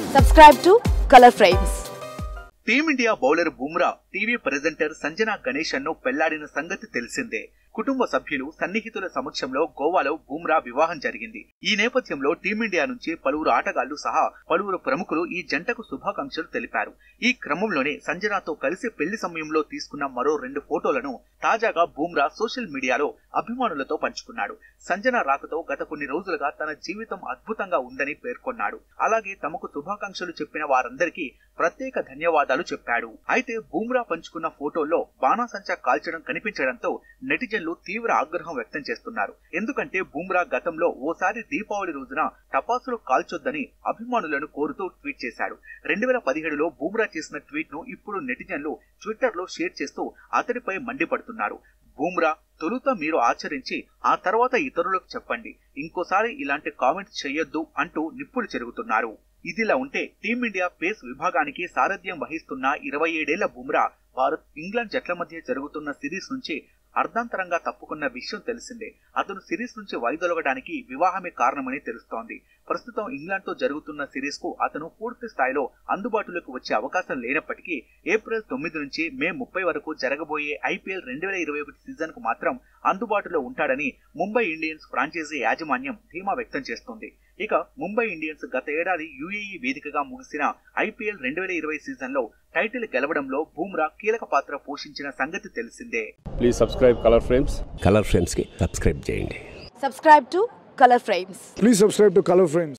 Subscribe to Color Frames. Team India bowler Bumrah TV presenter Sanjana Ganesan ను పెళ్లాడిన సంగతి తెలిసిందే కుటుంబ సభ్యులు సన్నిహితుల సమక్షంలో గోవాలో బుమ్రా వివాహం జరిగింది ఈ నేపథ్యంలో టీమిండియా నుంచి పలువురు ఆటగాళ్లు సహా పలువురు ప్రముఖులు ఈ జంటకు శుభాకాంక్షలు తెలిపారు ఈ క్రమంలోనే సంజనాతో కలిసి పెళ్లి సమయంలో తీసుకున్న మరో రెండు ఫోటోలను తాజాగా బుమ్రా సోషల్ మీడియాలో అభిమానులతో పంచుకున్నాడు సంజన రాకతో గత కొన్ని రోజులుగా తన జీవితం అద్భుతంగా ఉందని పేర్కొన్నాడు అలాగే తమకు శుభాకాంక్షలు చెప్పిన వారందరికీ ప్రత్యేక ధన్యవాదాలు చెప్పాడు అయితే బూమ్రా పంచుకున్న ఫోటోల్లో బాణాసంచా కాల్చడం కనిపించడంతో నెటిజన్లు తీవ్ర ఆగ్రహం వ్యక్తం చేస్తున్నారు ఎందుకంటే బూమ్రా గతంలో ఓసారి దీపావళి రోజున టపాసులు కాల్చొద్దని అభిమానులను కోరుతూ ట్వీట్ చేశాడు రెండు వేల పదిహేడులో బూమ్రా చేసిన ట్వీట్ ను ఇప్పుడు నెటిజన్లు ట్విట్టర్ లో షేర్ చేస్తూ అతడిపై మండిపడుతున్నారు బూమ్రా తొలుత మీరు ఆచరించి ఆ తర్వాత ఇతరులకు చెప్పండి ఇంకోసారి ఇలాంటి కామెంట్స్ చేయొద్దు అంటూ నిప్పులు చెరుగుతున్నారు ఇదిలా ఉంటే టీమిండియా పేస్ విభాగానికి సారథ్యం వహిస్తున్న ఇరవై ఏడేళ్ల బుమ్రా భారత్ ఇంగ్లాండ్ జట్ల మధ్య జరుగుతున్న సిరీస్ నుంచి అర్ధాంతరంగా తప్పుకున్న విషయం తెలిసిందే అతను సిరీస్ నుంచి వైదొలగడానికి వివాహమే కారణమని తెలుస్తోంది ప్రస్తుతం ఇంగ్లాండ్ తో జరుగుతున్న సిరీస్ కు అతను పూర్తి స్థాయిలో అందుబాటులోకి వచ్చే అవకాశం లేనప్పటికీ ఏప్రిల్ తొమ్మిది నుంచి మే ముప్పై వరకు జరగబోయే ఐపీఎల్ రెండు వేల ఇరవై ఒకటి సీజన్ కు మాత్రం అందుబాటులో ఉంటాడని ముంబై ఇండియన్స్ ఫ్రాంచైజీ యాజమాన్యం ధీమా వ్యక్తం చేస్తోంది ఇక ముంబై ఇండియన్స్ గత ఏడాది యుఏఈ వేదికగా ముగిసిన ఐపీఎల్ రెండు వేల ఇరవై సీజన్ లో టైటిల్ గెలవడంలో బూమ్రా కీలక పాత్ర పోషించిన సంగతి తెలిసిందే please subscribe Color Frames Color ఫ్రేమ్స్కి సబ్స్క్రైబ్ చేయండి Subscribe to Color Frames. Please subscribe to Color Frames.